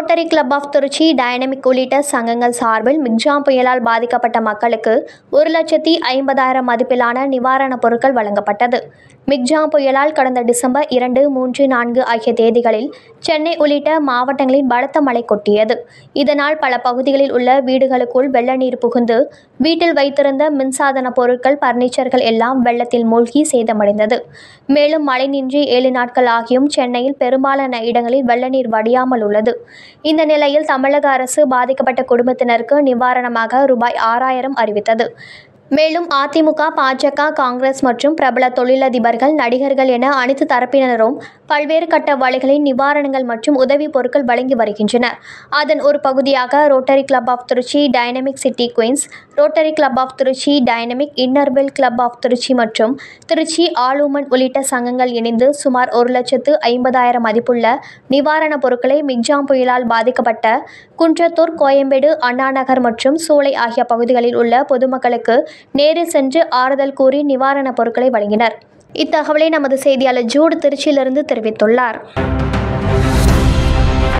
rotary Club of Trichy dynamic உள்ளிட்ட சங்கங்கள் சார்பில் மிக்ஜாம் புயலால் பாதிக்கப்பட்ட மக்களுக்கு ஒரு லட்சத்தி ஐம்பதாயிரம் மதிப்பிலான நிவாரணப் பொருட்கள் வழங்கப்பட்டது மிக்ஜாம் புயலால் கடந்த டிசம்பர் இரண்டு மூன்று நான்கு ஆகிய தேதிகளில் சென்னை உள்ளிட்ட மாவட்டங்களில் பலத்த மழை கொட்டியது இதனால் பல பகுதிகளில் உள்ள வீடுகளுக்குள் வெள்ள நீர் புகுந்து வீட்டில் வைத்திருந்த மின்சாதன பொருட்கள் பர்னிச்சர்கள் எல்லாம் வெள்ளத்தில் மூழ்கி சேதமடைந்தது மேலும் மழை நின்றி ஏழு நாட்கள் ஆகியும் சென்னையில் பெரும்பாலான இடங்களில் வெள்ள நீர் வடியாமல் உள்ளது இந்த நிலையில் தமிழக அரசு பாதிக்கப்பட்ட குடும்பத்தினருக்கு நிவாரணமாக ரூபாய் ஆறாயிரம் அறிவித்தது மேலும் அதிமுக பாஜக காங்கிரஸ் மற்றும் பிரபல தொழிலதிபர்கள் நடிகர்கள் என அனைத்து தரப்பினரும் பல்வேறு கட்ட வழிகளில் நிவாரணங்கள் மற்றும் உதவி பொருட்கள் வழங்கி வருகின்றனர் அதன் ஒரு பகுதியாக Rotary Club of Trichy dynamic city queens Rotary Club of Trichy dynamic Inner Wheel club of Trichy மற்றும் திருச்சி ஆலூமன் உள்ளிட்ட சங்கங்கள் இணைந்து சுமார் ஒரு லட்சத்து ஐம்பதாயிரம் மதிப்புள்ள நிவாரணப் பொருட்களை மிக்ஜாம் புயலால் பாதிக்கப்பட்ட குன்றத்தூர் கோயம்பேடு அண்ணாநகர் மற்றும் சூளை ஆகிய பகுதிகளில் உள்ள பொதுமக்களுக்கு நேரில் சென்று ஆறுதல் கூறி நிவாரணப் பொருட்களை வழங்கினர் இத்தகவலை நமது செய்தியாளர் ஜூட் திருச்சியிலிருந்து தெரிவித்துள்ளார்